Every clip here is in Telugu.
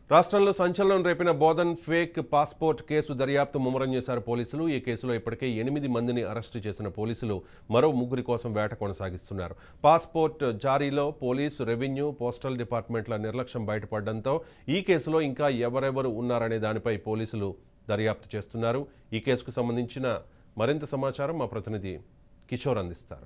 రాష్ట్రంలో సంచలనం రేపిన బోధన్ ఫేక్ పాస్పోర్ట్ కేసు దర్యాప్తు ముమ్మరం చేశారు పోలీసులు ఈ కేసులో ఇప్పటికే ఎనిమిది మందిని అరెస్టు చేసిన పోలీసులు మరో ముగ్గురి కోసం వేట కొనసాగిస్తున్నారు పాస్పోర్ట్ జారీలో పోలీసు రెవెన్యూ పోస్టల్ డిపార్ట్మెంట్ల నిర్లక్ష్యం బయటపడడంతో ఈ కేసులో ఇంకా ఎవరెవరు ఉన్నారనే దానిపై పోలీసులు దర్యాప్తు చేస్తున్నారు ఈ కేసుకు సంబంధించిన మరింత సమాచారం మా ప్రతినిధి కిషోర్ అందిస్తారు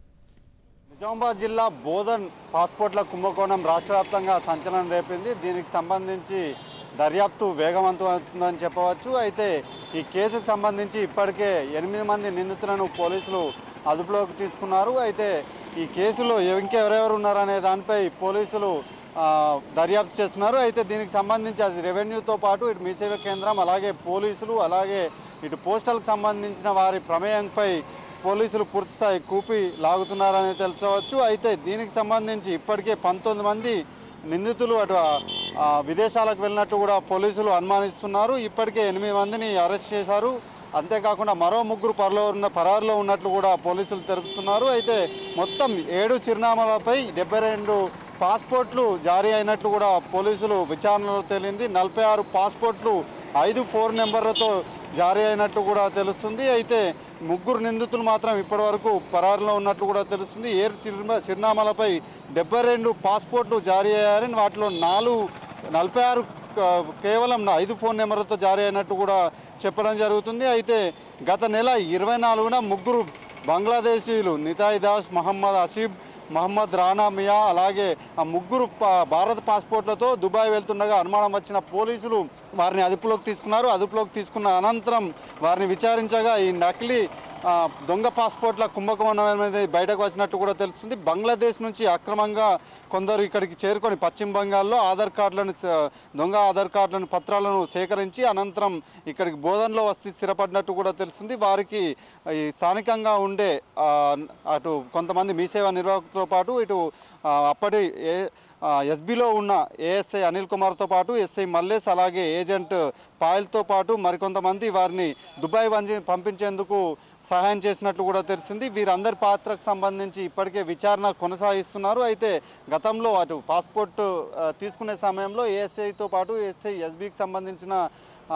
నిజామాబాద్ జిల్లా బోధన్ పాస్పోర్ట్ల కుంభకోణం రాష్ట్ర వ్యాప్తంగా సంచలనం రేపింది దీనికి సంబంధించి దర్యాప్తు వేగవంతమవుతుందని చెప్పవచ్చు అయితే ఈ కేసుకు సంబంధించి ఇప్పటికే ఎనిమిది మంది నిందితులను పోలీసులు అదుపులోకి తీసుకున్నారు అయితే ఈ కేసులో ఇంకెవరెవరు ఉన్నారనే దానిపై పోలీసులు ఆ, దర్యాప్తు చేస్తున్నారు అయితే దీనికి సంబంధించి అది రెవెన్యూతో పాటు ఇటు మీ సేవ కేంద్రం అలాగే పోలీసులు అలాగే ఇటు పోస్టల్కి సంబంధించిన వారి ప్రమేయంపై పోలీసులు పూర్తిస్థాయి కూపి లాగుతున్నారని తెలుసుకోవచ్చు అయితే దీనికి సంబంధించి ఇప్పటికే పంతొమ్మిది మంది నిందితులు అటు ఆ, విదేశాలకు వెళ్ళినట్టు కూడా పోలీసులు అనుమానిస్తున్నారు ఇప్పటికే ఎనిమిది మందిని అరెస్ట్ చేశారు అంతేకాకుండా మరో ముగ్గురు పరలో ఉన్న పరారులో ఉన్నట్లు కూడా పోలీసులు తెలుపుతున్నారు అయితే మొత్తం ఏడు చిరునామాలపై డెబ్బై రెండు పాస్పోర్ట్లు జారీ అయినట్లు కూడా పోలీసులు విచారణలో తేలింది నలభై ఆరు పాస్పోర్ట్లు ఐదు ఫోర్ నెంబర్లతో జారీ అయినట్లు కూడా తెలుస్తుంది అయితే ముగ్గురు నిందితులు మాత్రం ఇప్పటివరకు పరారులో ఉన్నట్లు కూడా తెలుస్తుంది ఏడు చిరునా చిరునామాలపై డెబ్బై రెండు పాస్పోర్ట్లు జారీ అయ్యారని వాటిలో నాలుగు నలభై ఆరు క- కేవలం ఐదు ఫోన్ నెంబర్లతో జారీ అయినట్టు కూడా చెప్పడం జరుగుతుంది అయితే గత నెల ఇరవై నాలుగున ముగ్గురు బంగ్లాదేశీయులు నితాయ్ దాస్ మహమ్మద్ అసీబ్ మహమ్మద్ రానా మియా అలాగే ఆ ముగ్గురు పా- భారత పాస్పోర్ట్లతో దుబాయ్ వెళ్తుండగా అనుమానం వచ్చిన పోలీసులు వారిని అదుపులోకి తీసుకున్నారు అదుపులోకి తీసుకున్న అనంతరం వారిని విచారించగా ఈ నకిలీ ఆ, దొంగ పాస్పోర్ట్ల కుంభకోణం అనేది బయటకు వచ్చినట్టు కూడా తెలుస్తుంది బంగ్లాదేశ్ నుంచి అక్రమంగా కొందరు ఇక్కడికి చేరుకొని పశ్చిమ బంగాల్లో ఆధార్ కార్డులను స- దొంగ ఆధార్ కార్డులను పత్రాలను సేకరించి అనంతరం ఇక్కడికి బోధనలో వస్తే స్థిరపడినట్టు కూడా తెలుస్తుంది వారికి ఈ స్థానికంగా ఉండే ఆ, అటు కొంతమంది మీ సేవా నిర్వాహకులతో పాటు ఇటు ఆ, అప్పటి ఏ ఎస్బీలో ఉన్న ఏఎస్ఐ అనిల్ కుమార్తో పాటు ఎస్ఐ మల్లేష్ అలాగే ఏజెంట్ పాయల్తో పాటు మరికొంతమంది వారిని దుబాయ్ వంచి పంపించేందుకు సహాయం చేసినట్లు కూడా తెలిసింది వీరందరి పాత్రకు సంబంధించి ఇప్పటికే విచారణ కొనసాగిస్తున్నారు అయితే గతంలో అటు పాస్పోర్ట్ ఆ, తీసుకునే సమయంలో ఏఎస్ఐతో పాటు ఎస్ఐ ఎస్బీకి సంబంధించిన ఆ,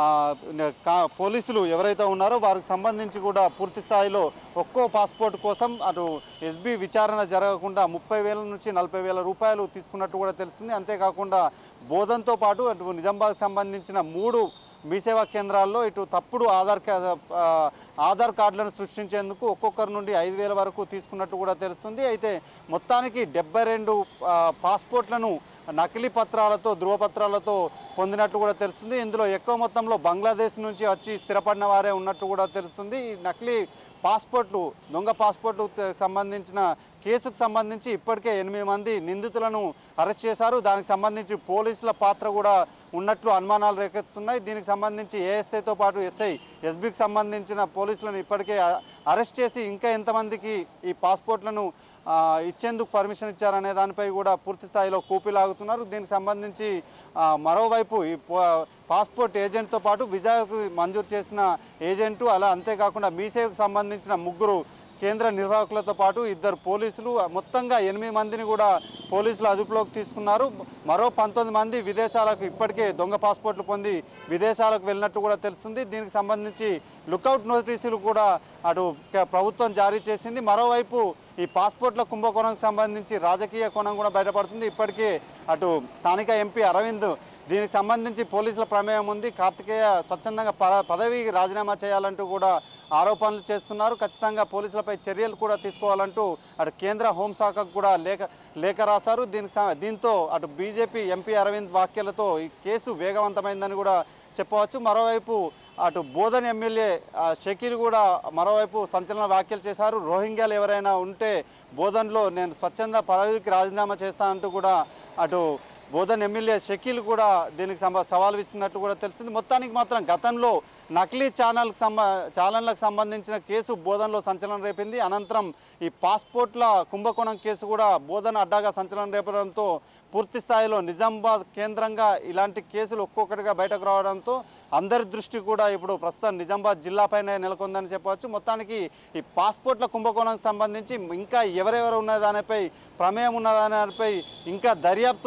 కా- పోలీసులు ఎవరైతే ఉన్నారో వారికి సంబంధించి కూడా పూర్తి స్థాయిలో ఒక్కో పాస్పోర్ట్ కోసం అటు ఎస్బీ విచారణ జరగకుండా ముప్పై వేల నుంచి నలభై వేల రూపాయలు తీసుకున్నట్టు కూడా తెలుస్తుంది అంతేకాకుండా బోధన్తో పాటు అటు నిజామాబాద్కి సంబంధించిన మూడు మీ సేవా కేంద్రాల్లో ఇటు తప్పుడు ఆధార్ కా- ఆ, ఆధార్ కార్డులను సృష్టించేందుకు ఒక్కొక్కరి నుండి ఐదు వేల వరకు తీసుకున్నట్టు కూడా తెలుస్తుంది అయితే మొత్తానికి డెబ్బై రెండు ఆ, పాస్పోర్ట్లను నకిలీ పత్రాలతో ధృవపత్రాలతో పొందినట్టు కూడా తెలుస్తుంది ఇందులో ఎక్కువ మొత్తంలో బంగ్లాదేశ్ నుంచి వచ్చి స్థిరపడిన వారే ఉన్నట్టు కూడా తెలుస్తుంది ఈ నకిలీ పాస్పోర్ట్లు దొంగ పాస్పోర్టు త- సంబంధించిన కేసుకు సంబంధించి ఇప్పటికే ఎనిమిది మంది నిందితులను అరెస్ట్ చేశారు దానికి సంబంధించి పోలీసుల పాత్ర కూడా ఉన్నట్లు అనుమానాలు రేకెత్తుతున్నాయి దీనికి సంబంధించి ఏఎస్ఐతో పాటు ఎస్ఐ ఎస్బీకి సంబంధించిన పోలీసులను ఇప్పటికే అ- అరెస్ట్ చేసి ఇంకా ఎంతమందికి ఈ పాస్పోర్ట్లను ఆ, ఇచ్చేందుకు పర్మిషన్ ఇచ్చారనే దానిపై కూడా పూర్తి స్థాయిలో కూపిలాగుతున్నారు దీనికి సంబంధించి ఆ, మరోవైపు ఈ పో- పాస్పోర్ట్ ఏజెంట్తో పాటు విజాకు మంజూరు చేసిన ఏజెంటు అలా అంతేకాకుండా మీసేవకు సంబంధించిన ముగ్గురు కేంద్ర నిర్వాహకులతో పాటు ఇద్దరు పోలీసులు మొత్తంగా ఎనిమిది మందిని కూడా పోలీసులు అదుపులోకి తీసుకున్నారు మరో పంతొమ్మిది మంది విదేశాలకు ఇప్పటికే దొంగ పాస్పోర్ట్లు పొంది విదేశాలకు వెళ్ళినట్టు కూడా తెలుస్తుంది దీనికి సంబంధించి లుకౌట్ నోటీసులు కూడా అటు క- ప్రభుత్వం జారీ చేసింది మరోవైపు ఈ పాస్పోర్ట్ల కుంభకోణంకి సంబంధించి రాజకీయ కోణం కూడా బయటపడుతుంది ఇప్పటికే అటు స్థానిక ఎంపీ అరవింద్ దీనికి సంబంధించి పోలీసుల ప్రమేయం ఉంది కార్తికేయ స్వచ్ఛందంగా ప పదవి రాజీనామా చేయాలంటూ కూడా ఆరోపణలు చేస్తున్నారు ఖచ్చితంగా పోలీసులపై చర్యలు కూడా తీసుకోవాలంటూ అటు కేంద్ర హోంశాఖకు కూడా లేఖ లేఖ రాశారు దీనికి స- దీంతో అటు బీజేపీ ఎంపీ అరవింద్ వ్యాఖ్యలతో ఈ కేసు వేగవంతమైందని కూడా చెప్పవచ్చు మరోవైపు అటు బోధన్ ఎమ్మెల్యే ఆ, షకీల్ కూడా మరోవైపు సంచలన వ్యాఖ్యలు చేశారు రోహింగ్యాలు ఎవరైనా ఉంటే బోధన్లో నేను స్వచ్ఛంద పదవికి రాజీనామా చేస్తా అంటూ కూడా అటు బోధన్ ఎమ్మెల్యే షకీల్ కూడా దీనికి సంబ సవాల్ విస్తున్నట్లు కూడా తెలిసింది మొత్తానికి మాత్రం గతంలో నకిలీ ఛానల్కి సంబ ఛానళ్లకు సంబంధించిన కేసు బోధనలో సంచలనం రేపింది అనంతరం ఈ పాస్పోర్ట్ల కుంభకోణం కేసు కూడా బోధన అడ్డాగా సంచలనం రేపడంతో పూర్తి స్థాయిలో నిజామాబాద్ కేంద్రంగా ఇలాంటి కేసులు ఒక్కొక్కటిగా బయటకు రావడంతో అందరి దృష్టి కూడా ఇప్పుడు ప్రస్తుతం నిజామాబాద్ జిల్లాపైనే నెలకొందని చెప్పవచ్చు మొత్తానికి ఈ పాస్పోర్ట్ల కుంభకోణానికి సంబంధించి ఇంకా ఎవరెవరు ఉన్న దానిపై ప్రమేయం ఉన్న దానిపై ఇంకా దర్యాప్తు వేగవంతం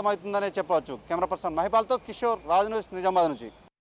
వేగవంతం అవుతుందనే చెప్పవచ్చు కెమెరా పర్సన్ మహిపాల్తో కిషోర్ రాజ్ న్యూస్ నిజామాబాద్ నుంచి